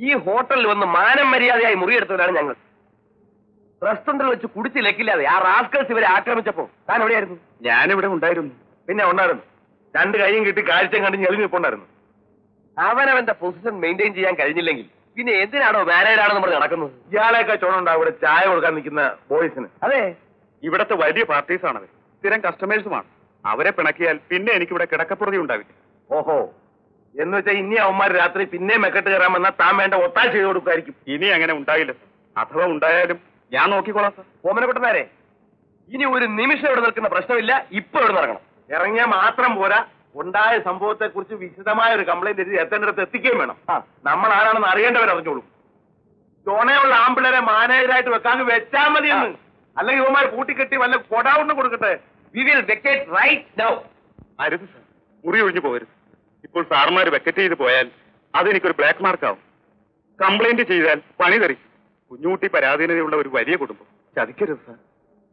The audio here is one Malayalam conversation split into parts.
ഈ ഹോട്ടലിൽ വന്ന് മാനം മര്യാദയായി മുറിയെടുത്തവരാണ് ഞങ്ങൾ റെസ്റ്റോറന്റിൽ വെച്ച് കുടിച്ച് ലക്കില്ലാതെ ആ റാസ്കൽസ് ഇവരെ ആക്രമിച്ചപ്പോ താൻ എവിടെയായിരുന്നു ഞാനിവിടെ ഉണ്ടായിരുന്നു പിന്നെ ഉണ്ടായിരുന്നു രണ്ട് കൈയും കിട്ടി കാഴ്ച കണ്ട് ഞെളിഞ്ഞു നിൽപ്പുണ്ടായിരുന്നു അവനവന്റെ പൊസിഷൻ മെയിൻറ്റെയിൻ ചെയ്യാൻ കഴിഞ്ഞില്ലെങ്കിൽ പിന്നെ എന്തിനാണോ മാനേജ് ആണെന്ന് പറഞ്ഞ് നടക്കുന്നത് ഇയാളെയൊക്കെ ചോണുണ്ടാവും ഇവിടെ ചായ കൊടുക്കാൻ നിൽക്കുന്ന ബോയ്സിന് അതെ ഇവിടത്തെ വലിയ പാർട്ടീസ് ആണത് സ്ഥിരം കസ്റ്റമേഴ്സുമാണ് അവരെ പിണക്കിയാൽ പിന്നെ എനിക്കിവിടെ കിടക്കപ്പുറതി ഉണ്ടാവില്ല ഓഹോ എന്ന് വെച്ചാൽ ഇനി അവന്മാർ രാത്രി പിന്നെ മെക്കെട്ട് കയറാൻ വന്നാൽ താൻ വേണ്ട ഒത്താശ ചെയ്ത് കൊടുക്കുമായിരിക്കും ഇനി അങ്ങനെ ഉണ്ടായില്ല സർ. അഥവാ ഉണ്ടായാലും ഞാൻ നോക്കിക്കോളാം സർ ഓമനക്കുട്ടനാരെ ഇനി ഒരു നിമിഷം ഇവിടെ നിൽക്കുന്ന പ്രശ്നമില്ല ഇപ്പൊ ഇവിടെ ഇറങ്ങണം ഇറങ്ങിയാൽ മാത്രം പോരാ ഉണ്ടായ സംഭവത്തെ കുറിച്ച് വിശദമായ ഒരു കംപ്ലൈന്റ് എഴുതി എത്തേണ്ടിടത്ത് എത്തിക്കുകയും വേണം നമ്മൾ ആരാണെന്ന് അറിയേണ്ടവർ അറിഞ്ഞോളൂ ചോണയുള്ള ആമ്പിളരെ മാനേജരായിട്ട് വെക്കാൻ വെച്ചാൽ മതിയെന്ന് അല്ലെങ്കിൽ ഇവന്മാർ കൂട്ടിക്കെട്ടി വല്ല കൊടാവുണ്ണം കൊടുക്കട്ടെ we will vacate right now അരുത് സർ മുറി ഒഴിഞ്ഞു പോകരുത് ഇപ്പോൾ സാറുമാർ വെക്കറ്റ് ചെയ്ത് പോയാൽ അതെനിക്കൊരു ബ്ലാക്ക് മാർക്കാവും കംപ്ലൈന്റ് ചെയ്താൽ പണി തെറി കുഞ്ഞുകുട്ടി പരാധീനതയുള്ള ഒരു വലിയ കുടുംബം ചതിക്കരുത് സാർ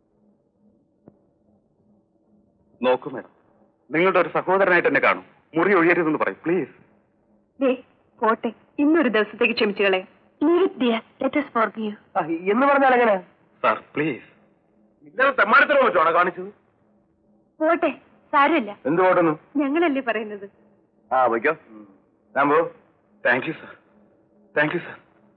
നോക്കൂ മാഡം നിങ്ങളുടെ ഒരു സഹോദരനായിട്ട് എന്നെ കാണും മുറി ഒഴിയരുതെന്ന് പറയും പ്ലീസ് ദേ പോട്ടെ ഇന്നൊരു ദിവസത്തേക്ക് ക്ഷമിച്ചുകളെ എന്ന് പറഞ്ഞാൽ എങ്ങനെ സാർ പ്ലീസ് ഇന്നലെ തെമ്മാടത്തിനോ വെച്ചോണോ കാണിച്ചത് പോട്ടെ സാരമില്ല എന്ത് പോട്ടെന്ന് ഞങ്ങളല്ലേ പറയുന്നത് ആ വയ്ക്കോ ഞാൻ പോ thank you sir thank you sir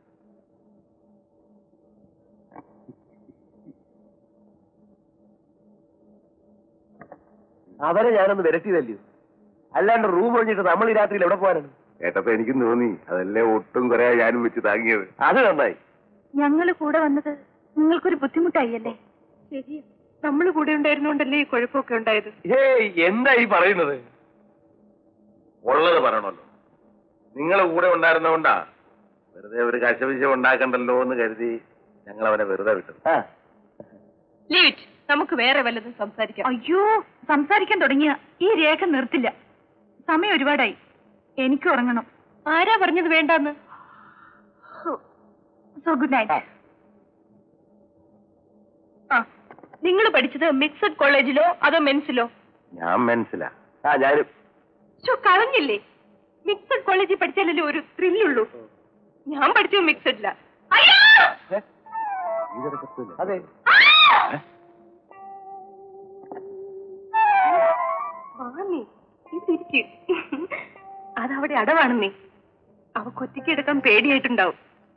അവരെ ഞാനൊന്ന് വിരട്ടിയതല്ലയോ അല്ലാണ്ട് റൂം ഒഴിഞ്ഞിട്ട് നമ്മൾ ഈ രാത്രിയിൽ എവിടെ പോകാനാണ് കേട്ടപ്പോ എനിക്കും തോന്നി അതല്ലേ ഒട്ടും കുറെ ഞാനും വെച്ച് താങ്ങിയത് അത് നന്നായി ഞങ്ങൾ കൂടെ വന്നത് നിങ്ങൾക്കൊരു ബുദ്ധിമുട്ടായി അല്ലേ ശരി നമ്മൾ കൂടെ ഉണ്ടായിരുന്നോണ്ടല്ലേ ഈ കുഴപ്പമൊക്കെ ഉണ്ടായത് ഹേയ് എന്താ ഈ പറയുന്നത് ഉള്ളത് പറയണല്ലോ നിങ്ങൾ കൂടെ ഉണ്ടായിരുന്നോണ്ടാ വെറുതെ ഒരു കശവിശം ഉണ്ടാക്കണ്ടല്ലോ എന്ന് കരുതി ഞങ്ങൾ അവനെ വെറുതെ വിട്ടു ലീറ്റ് നമുക്ക് വേറെ വല്ലതും സംസാരിക്കാം അയ്യോ സംസാരിക്കാൻ തുടങ്ങിയ ഈ രേഖ നിർത്തില്ല സമയം ഒരുപാടായി എനിക്ക് ഉറങ്ങണം ആരാ പറഞ്ഞത് വേണ്ടെന്ന് സോ ഗുഡ് നൈറ്റ് ആ നിങ്ങൾ പഠിച്ചത് മിക്സഡ് കോളേജിലോ അതോ മെൻസിലോ ഞാൻ മനസ്സിലാ ആ ഞാനും ചോ കളഞ്ഞില്ലേ മിക്സഡ് കോളേജിൽ പഠിച്ചാലല്ലേ ഒരു ത്രില്ലുള്ളൂ ഞാൻ പഠിച്ചത് മിക്സഡില്ല അതെ വാങ്ങി ഇതിരിക്ക് അതവിടെ അടവാണെന്നേ അവക്ക് ഒറ്റയ്ക്ക് എടുക്കാൻ പേടിയായിട്ടുണ്ടാവും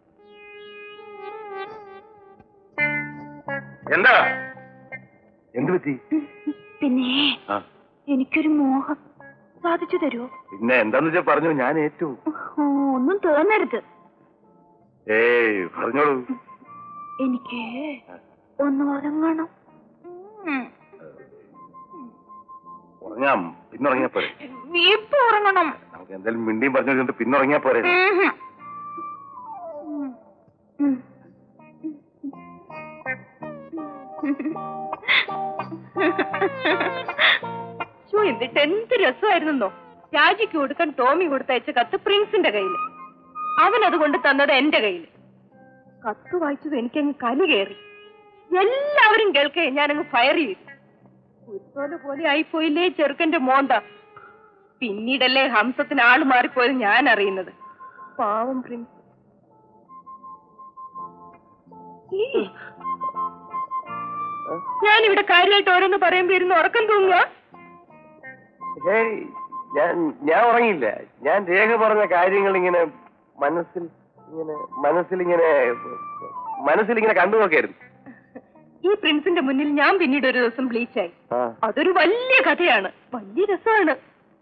എന്താ എന്ത് പറ്റി പിന്നെ ആ എനിക്കൊരു മോഹം സാധിച്ചു തരുമോ പിന്നെ എന്താന്ന് വെച്ചാ പറഞ്ഞു ഞാൻ ഏറ്റു ഒന്നും തോന്നരുത് ഏയ് പറഞ്ഞോളൂ എനിക്ക് ഒന്ന് ഉറങ്ങണം ഉം. ഉറങ്ങാം പിന്നുറങ്ങിയാ പോരെ ഇപ്പൊ ഉറങ്ങണം നമുക്ക് എന്തായാലും മിണ്ടിയും പറഞ്ഞു വെച്ചിട്ട് പിന്നുറങ്ങിയാ പോരെ ഉം. ഉം. ഉം. ശോ, എന്നിട്ട് എന്ത് രസമായിരുന്നോ രാജിക്ക് കൊടുക്കാൻ ടോമി കൊടുത്തയച്ച കത്ത് പ്രിൻസിന്റെ കയ്യിൽ അവൻ അത് കൊണ്ട് തന്നത് എന്റെ കയ്യിൽ കത്ത് വായിച്ചത് എനിക്കങ്ങ് കലി കയറി എല്ലാവരും കേൾക്കേ ഞാനങ്ങ് ഫയർ ചെയ്തു ഉരുത്തോല പോലെ ആയിപ്പോയില്ലേ ചെറുക്കന്റെ മോന്ത പിന്നീടല്ലേ ഹംസത്തിന് ആള് മാറിപ്പോയത് ഞാൻ അറിയുന്നത് പാവം പ്രിൻസ് ഈ, ഞാനിവിടെ കാര്യമായിട്ട് ഓരോന്ന് പറയുമ്പോ ഇരുന്ന് ഉറക്കം തൂങ്ങുക ഏയ് ഞാൻ ഞാൻ ഉറങ്ങിയില്ല ഞാൻ രേഖ പറഞ്ഞ കാര്യങ്ങൾ ഇങ്ങനെ മനസ്സിൽ ഇങ്ങനെ മനസ്സിലിങ്ങനെ മനസ്സിലിങ്ങനെ കണ്ടു നോക്കിയായിരുന്നു ഈ പ്രിൻസിന്റെ മുന്നിൽ ഞാൻ പിന്നീട് ഒരു ദിവസം ബ്ലീച്ചായി ആ അതൊരു വലിയ കഥയാണ് വലിയ രസമാണ്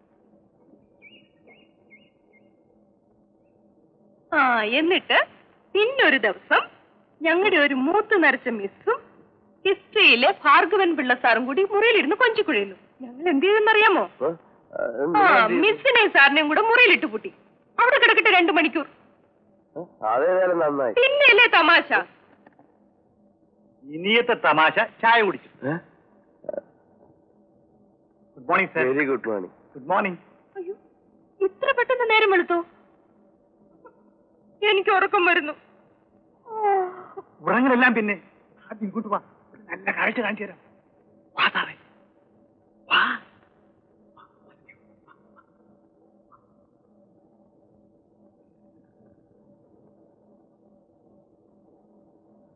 ആ എന്നിട്ട് പിന്നൊരു ദിവസം ഞങ്ങളുടെ ഒരു മൂത്ത് നരച്ച മിസ്സും ഹിസ്റ്ററിയിലെ ഭാർഗവൻ പിള്ള സാറും കൂടി മുറിയിലിരുന്ന് കൊഞ്ചിക്കുഴയുന്നു ഞങ്ങൾ എന്ത് ചെയ്തെന്നറിയാമോ ആ, എന്ത് ആ ഞാൻ ചെയ്തു? മിസ്സിനെയും സാറിനെയും കൂടെ മുറിയിലിട്ട് പൂട്ടി അവിടെ കിടക്കട്ടെ രണ്ടു മണിക്കൂർ ആ, അതേതായാലും നന്നായി പിന്നെയല്ലേ തമാശ ഇനിയത്തെ തമാശ ചായ കുടിച്ചു good morning sir very good morning good morning അയ്യോ ഇത്ര പെട്ടെന്ന് നേരം വെളുത്തു എനിക്ക് ഉറക്കം വരുന്നു ഉറങ്ങലെല്ലാം പിന്നെ ആദ്യം ഇങ്ങോട്ട് വാ ഒരു നല്ല കാഴ്ച കാണിച്ചു തരാം വാ സാറേ വാ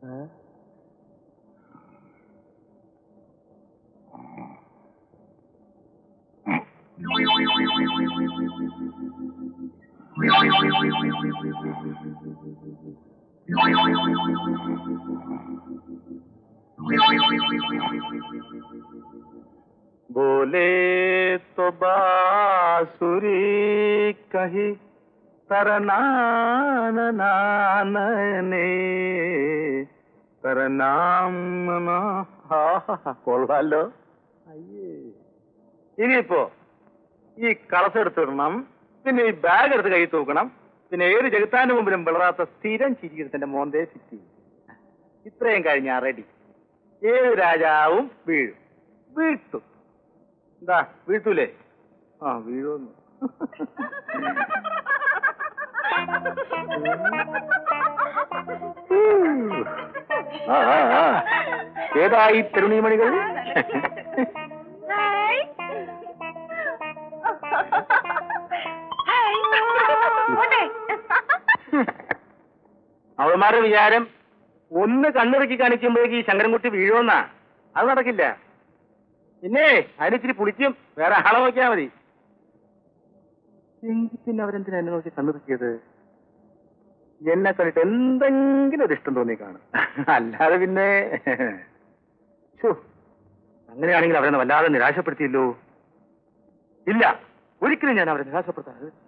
बोले तो बासुरी कही തരനാനനെ തരനാം കൊള്ളാലോ അയ്യേ ഇനിയിപ്പോ ഈ കളസ് എടുത്തിടണം പിന്നെ ഈ ബാഗ് എടുത്ത് കൈ തൂക്കണം പിന്നെ ഏത് ചെകുത്താന്റെ മുമ്പിലും വിളറാത്ത സ്ഥിരം ചിരിക്കുന്നതിന്റെ മോന്തേ ഫിറ്റ് ഇത്രയും കഴിഞ്ഞാ റെഡി ഏത് രാജാവും വീഴും വീഴ്ത്തും എന്താ വീഴ്ത്തൂലേ ആ വീഴുമെന്ന് ആ, ആ, ആ. ഏതായി തരുണീമണികൾ ഹായ്. ഹായ്. പോട്ടെ. അവന്മാരുടെ വിചാരം ഒന്ന് കണ്ണിറക്കി കാണിക്കുമ്പോഴേക്ക് ഈ ശങ്കരൻകുട്ടി വീഴുമെന്നാ അത് നടക്കില്ല പിന്നെ അതിനിച്ചിരി പുളിക്കും വേറെ ആളെ നോക്കിയാ മതി എങ്കിൽ പിന്നെ അവരെന്തിനാ എന്നെ നോക്കി കണ്ണിറക്കിയത് എന്നെ കണ്ടിട്ട് എന്തെങ്കിലും ഒരു ഇഷ്ടം തോന്നി കാണും അല്ലാതെ പിന്നെ ശ്ശോ, അങ്ങനെയാണെങ്കിൽ അവരെ വല്ലാതെ നിരാശപ്പെടുത്തിയല്ലോ ഇല്ല ഒരിക്കലും ഞാൻ അവരെ നിരാശപ്പെടുത്താൻ അനുവദിച്ചില്ല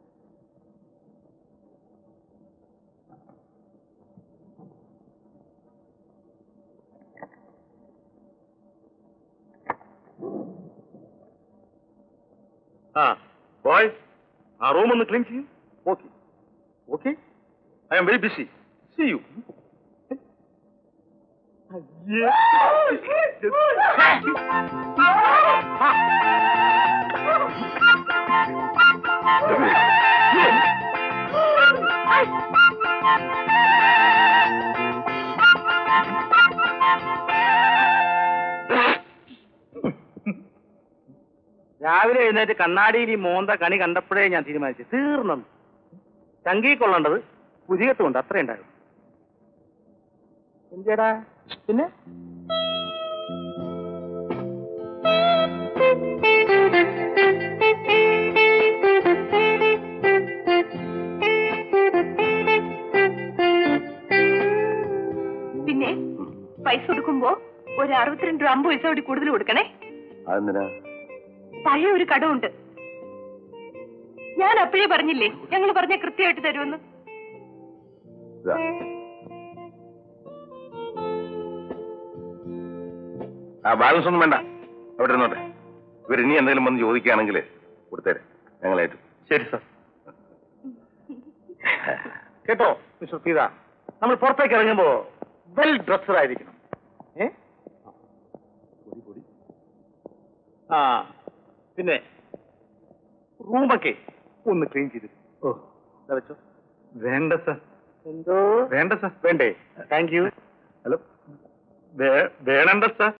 ആ ബോയ് ആ റൂം ഒന്ന് ക്ലീൻ ചെയ്യും okay okay I am very busy see you രാവിലെ എഴുന്നേറ്റ് കണ്ണാടിയിൽ ഈ മോന്ത കണി കണ്ടപ്പോഴേ ഞാൻ തീരുമാനിച്ചു തീർന്നെന്ന് ചങ്കി കൊള്ളേണ്ടത് പുതിയത്തുണ്ട് അത്രേ ഉണ്ടായിരുന്നു എന്തിയടാ പിന്നെ പിന്നെ പൈസ കൊടുക്കുമ്പോ ഒരു അറുപത്തിരണ്ട് രൂപ അമ്പത് പൈസ കൂടി കൂടുതൽ കൊടുക്കണേ അതെന്തിനാ പഴയ ഒരു കടമുണ്ട് ഞാൻ അപ്പോഴേ പറഞ്ഞില്ലേ ഞങ്ങൾ പറഞ്ഞ കൃത്യമായിട്ട് തരുമെന്ന് ഇതാ. ആ ബാലൻസ് ഒന്നും വേണ്ട അവിടെ ഇരുന്നോട്ടെ ഇവർ ഇനി എന്തെങ്കിലും വന്ന് ചോദിക്കുകയാണെങ്കിൽ കൊടുത്തേരെ ഞങ്ങളായിട്ട് ശരി സാർ കേട്ടോ മിസ്റ്റർ സീത നമ്മൾ പുറത്തേക്ക് ഇറങ്ങുമ്പോ വെൽ ഡ്രസ്സഡ് ആയിരിക്കണം ഏ ആ പിന്നെ റൂമൊക്കെ ഒന്ന് ക്ലീൻ ചെയ്ത് ഓ ഇതാ വെച്ചോ വേണ്ട സർ എന്തോ വേണ്ട സർ വേണ്ടേ താങ്ക് യു ഹലോ വേണണ്ട സർ